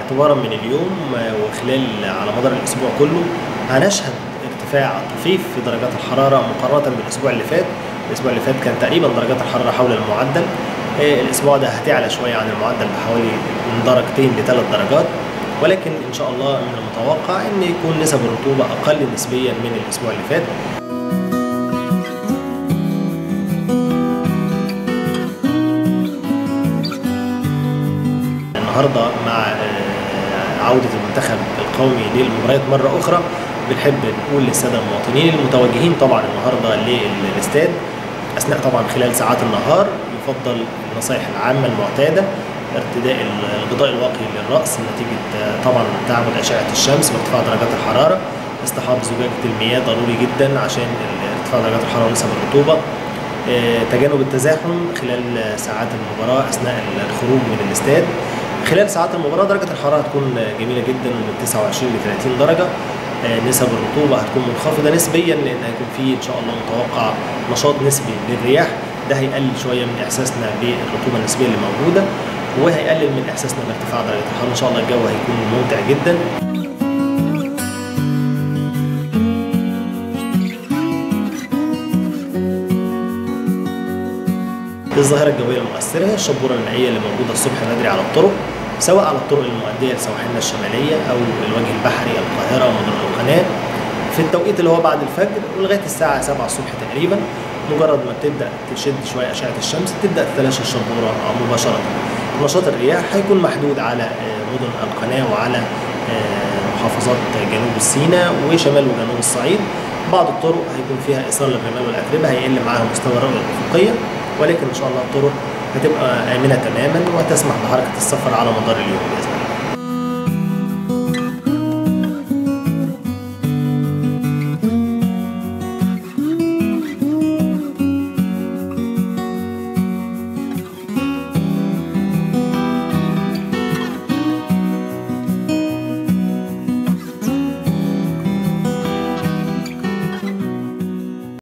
اعتبارا من اليوم وخلال على مدار الاسبوع كله هنشهد ارتفاع طفيف في درجات الحراره مقارنه بالاسبوع اللي فات الاسبوع اللي فات كان تقريبا درجات الحراره حول المعدل الاسبوع ده هتعلى شويه عن المعدل بحوالي من درجتين لثلاث درجات ولكن ان شاء الله من المتوقع ان يكون نسب الرطوبه اقل نسبيا من الاسبوع اللي فات النهارده مع عوده المنتخب القومي للمباريات مره اخرى بنحب نقول للساده المواطنين المتوجهين طبعا النهارده للاستاد اثناء طبعا خلال ساعات النهار يفضل النصائح العامه المعتاده ارتداء الغطاء الواقي للراس نتيجه طبعا تعامد اشعه الشمس وارتفاع درجات الحراره اصطحاب زجاجه المياه ضروري جدا عشان ارتفاع درجات الحراره ونسب الرطوبه تجنب التزاحم خلال ساعات المباراه اثناء الخروج من الاستاد خلال ساعات المباراه درجه الحراره هتكون جميله جدا من 29 ل 30 درجه نسب الرطوبه هتكون منخفضه نسبيا لان هيكون في ان شاء الله متوقع نشاط نسبي للرياح ده هيقلل شويه من احساسنا بالرطوبه النسبيه اللي موجوده وهيقلل من احساسنا بارتفاع درجه الحراره ان شاء الله الجو هيكون ممتع جدا الظاهره الجويه المؤثره هي الشبوره المائيه اللي موجوده الصبح بدري على الطرق سواء على الطرق المؤديه لسواحلنا الشماليه او الوجه البحري القاهره ومدن القناه في التوقيت اللي هو بعد الفجر ولغايه الساعه 7 الصبح تقريبا مجرد ما بتبدا تشد شويه اشعه الشمس تبدا تتلاشى الشبوره مباشره نشاط الرياح هيكون محدود على مدن القناه وعلى محافظات جنوب سيناء وشمال وجنوب الصعيد بعض الطرق هيكون فيها ايصال للرمال والاتربه هيقل معاها مستوى الرؤيه الافقيه ولكن ان شاء الله الطرق هتبقى امنه تماما وتسمح بحركه السفر على مدار اليوم باذن الله